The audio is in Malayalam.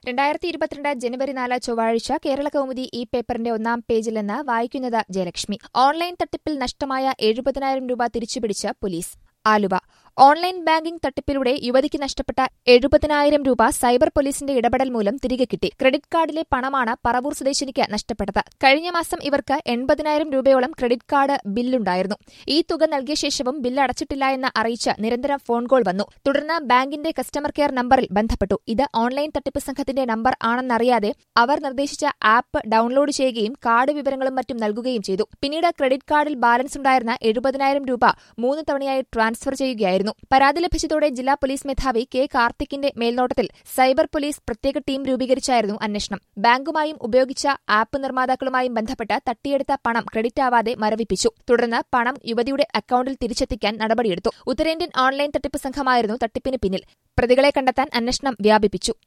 രണ്ടായിരത്തി ഇരുപത്തിരണ്ട് ജനുവരി നാല് ചൊവ്വാഴ്ച കേരള കൗമുദി ഈ പേപ്പറിന്റെ ഒന്നാം പേജിൽ നിന്ന് വായിക്കുന്നത് ജയലക്ഷ്മി ഓൺലൈൻ തട്ടിപ്പിൽ നഷ്ടമായ എഴുപതിനായിരം രൂപ തിരിച്ചുപിടിച്ച് പോലീസ് ആലുവ ഓൺലൈൻ ബാങ്കിംഗ് തട്ടിപ്പിലൂടെ യുവതിക്ക് നഷ്ടപ്പെട്ട എഴുപതിനായിരം രൂപ സൈബർ പോലീസിന്റെ ഇടപെടൽ മൂലം തിരികെ കിട്ടി ക്രെഡിറ്റ് കാർഡിലെ പണമാണ് പറവൂർ സ്വദേശിനിക്ക് നഷ്ടപ്പെട്ടത് കഴിഞ്ഞ മാസം ഇവർക്ക് എൺപതിനായിരം രൂപയോളം ക്രെഡിറ്റ് കാർഡ് ബില്ലുണ്ടായിരുന്നു ഈ തുക നൽകിയ ശേഷവും ബില്ല് അടച്ചിട്ടില്ല എന്ന് അറിയിച്ച് നിരന്തരം ഫോൺ കോൾ വന്നു തുടർന്ന് ബാങ്കിന്റെ കസ്റ്റമർ കെയർ നമ്പറിൽ ബന്ധപ്പെട്ടു ഇത് ഓൺലൈൻ തട്ടിപ്പ് സംഘത്തിന്റെ നമ്പർ ആണെന്നറിയാതെ അവർ നിർദ്ദേശിച്ച ആപ്പ് ഡൌൺലോഡ് ചെയ്യുകയും കാർഡ് വിവരങ്ങളും മറ്റും നൽകുകയും ചെയ്തു പിന്നീട് ക്രെഡിറ്റ് കാർഡിൽ ബാലൻസ് ഉണ്ടായിരുന്ന എഴുപതിനായിരം രൂപ മൂന്ന് തവണയായി ട്രാൻസ്ഫർ ചെയ്യുകയായിരുന്നു പരാതി ലഭിച്ചതോടെ ജില്ലാ പോലീസ് മേധാവി കെ കാർത്തിക്കിന്റെ മേൽനോട്ടത്തിൽ സൈബർ പോലീസ് പ്രത്യേക ടീം രൂപീകരിച്ചായിരുന്നു അന്വേഷണം ബാങ്കുമായും ഉപയോഗിച്ച ആപ്പ് നിർമ്മാതാക്കളുമായും ബന്ധപ്പെട്ട് തട്ടിയെടുത്ത പണം ക്രെഡിറ്റ് ആവാതെ മരവിപ്പിച്ചു തുടർന്ന് പണം യുവതിയുടെ അക്കൌണ്ടിൽ തിരിച്ചെത്തിക്കാൻ നടപടിയെടുത്തു ഉത്തരേന്ത്യൻ ഓൺലൈൻ തട്ടിപ്പ് സംഘമായിരുന്നു തട്ടിപ്പിന് പിന്നിൽ പ്രതികളെ കണ്ടെത്താൻ അന്വേഷണം വ്യാപിപ്പിച്ചു